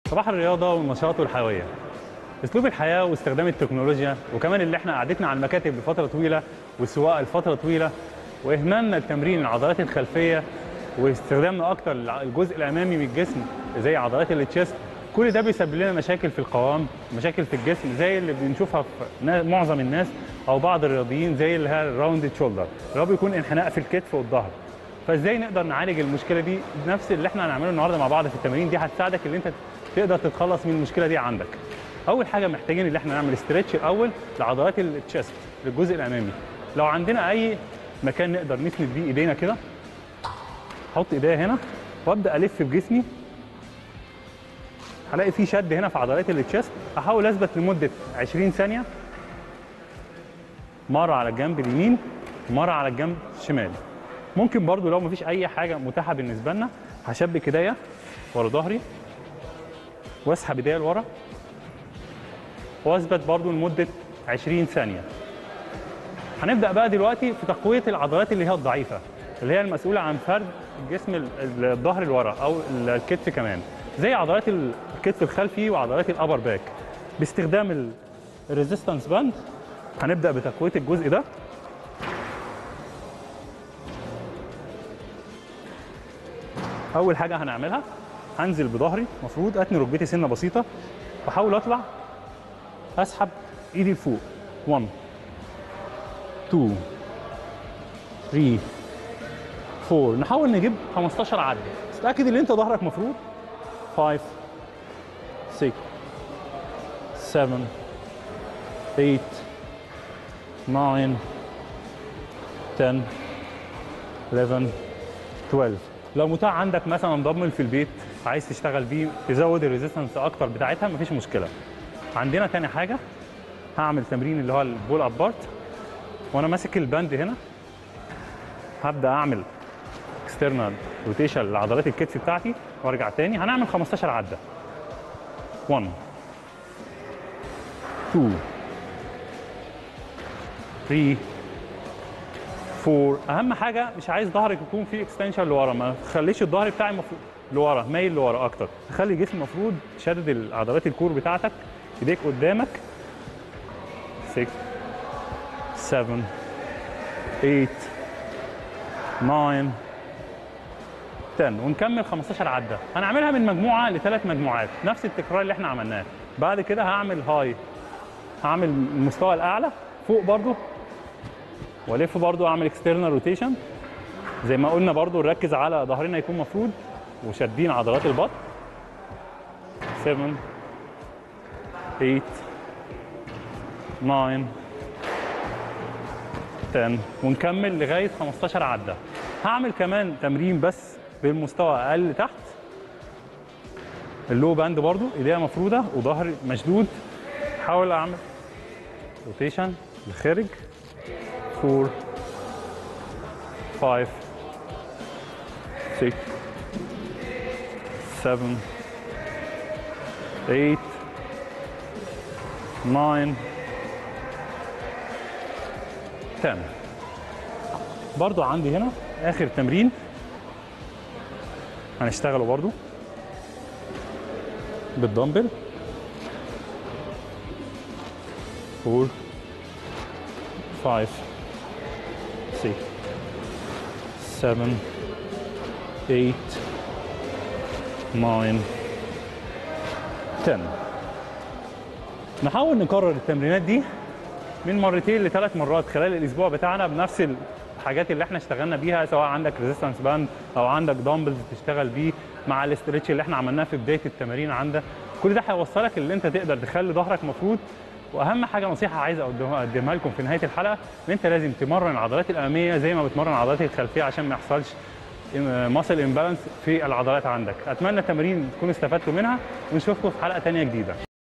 صباح الرياضة والنشاط والحيوية اسلوب الحياة واستخدام التكنولوجيا وكمان اللي احنا قعدتنا على المكاتب لفترة طويلة والسواقة لفترة طويلة واهمالنا التمرين العضلات الخلفية واستخدامنا اكتر الجزء الامامي من الجسم زي عضلات التشيست كل ده بيسبب لنا مشاكل في القوام مشاكل في الجسم زي اللي بنشوفها في نا- معظم الناس او بعض الرياضيين زي اللي هي الراوندد شولدر اللي هو بيكون انحناء في الكتف والظهر فازاي نقدر نعالج المشكله دي نفس اللي احنا هنعمله النهارده مع بعض في التمارين دي هتساعدك ان انت تقدر تتخلص من المشكله دي عندك اول حاجه محتاجين ان احنا نعمل استرتش الاول لعضلات التشست للجزء الامامي لو عندنا اي مكان نقدر نسند بيه ايدينا كده احط ايديا هنا وابدا الف بجسمي هلاقي في شد هنا في عضلات التشست احاول اثبت لمده 20 ثانيه مره على الجنب اليمين مره على الجنب الشمال ممكن برضو لو مفيش اي حاجه متاحه بالنسبه لنا هشبك ايديا ورا ظهري واسحب ايديا لورا واثبت برضو لمده 20 ثانيه هنبدا بقى دلوقتي في تقويه العضلات اللي هي الضعيفه اللي هي المسؤوله عن فرد الجسم ال- ال- الظهر لورا او ال- الكتف كمان زي عضلات الكتف الخلفي وعضلات الابر باك باستخدام الريزيستنس باند هنبدا بتقويه الجزء ده اول حاجه هنعملها هنزل بظهري المفروض اتني ركبتي سنه بسيطه واحاول اطلع اسحب ايدي لفوق 1 2 3 4 نحاول نجيب 15 عد بس اتاكد ان انت ظهرك مفروض 5 6 7 8 9 10 11 12 لو متاح عندك مثلا دمبل في البيت عايز تشتغل بيه تزود الريزيستنس اكتر بتاعتها مفيش مشكله عندنا تاني حاجه هعمل تمرين اللي هو البول ابارت وانا ماسك الباند هنا هبدا اعمل اكسترنال روتيشن لعضلات الكتف بتاعتي وارجع تاني هنعمل 15 عده 1 2 3 4 اهم حاجه مش عايز ظهرك يكون فيه اكستنشن لورا ما تخليش الظهر بتاعي مفروض لورا مايل لورا اكتر خلي الجسم المفروض شادد عضلات الكور بتاعتك ايديك قدامك 6 7 8 9 10 ونكمل 15 عده هنعملها من مجموعه لثلاث مجموعات نفس التكرار اللي احنا عملناه بعد كده هعمل هاي هعمل المستوى الاعلى فوق برضو والف برضو اعمل اكسترنال روتيشن زي ما قلنا برضو نركز على ظهرنا يكون مفرود وشادين عضلات البطن 7 8 9 10 ونكمل لغايه 15 عده هعمل كمان تمرين بس بالمستوى اقل تحت اللو باند برضو ايديا مفروده وظهري مشدود حاول اعمل روتيشن للخارج 4 5 6 7 8 9 10 برضو عندي هنا اخر تمرين هنشتغله برضو بالدمبل 4 5 6 7 8 9 10 نحاول نكرر التمرينات دي من مرتين لثلاث مرات خلال الاسبوع بتاعنا بنفس الحاجات اللي احنا اشتغلنا بيها سواء عندك ريزيستنس باند او عندك دامبلز تشتغل بيه مع الاسترتش اللي احنا عملناه في بدايه التمارين عندك كل ده هيوصلك اللي انت تقدر تخلي ظهرك مفروض واهم حاجه نصيحه عايز اقدمها أقدمها لكم في نهايه الحلقه ان انت لازم تمرن العضلات الاماميه زي ما بتمرن العضلات الخلفيه عشان ما يحصلش ماسل امبالانس في العضلات عندك اتمنى التمارين تكونوا استفدتوا منها ونشوفكم في حلقه ثانيه جديده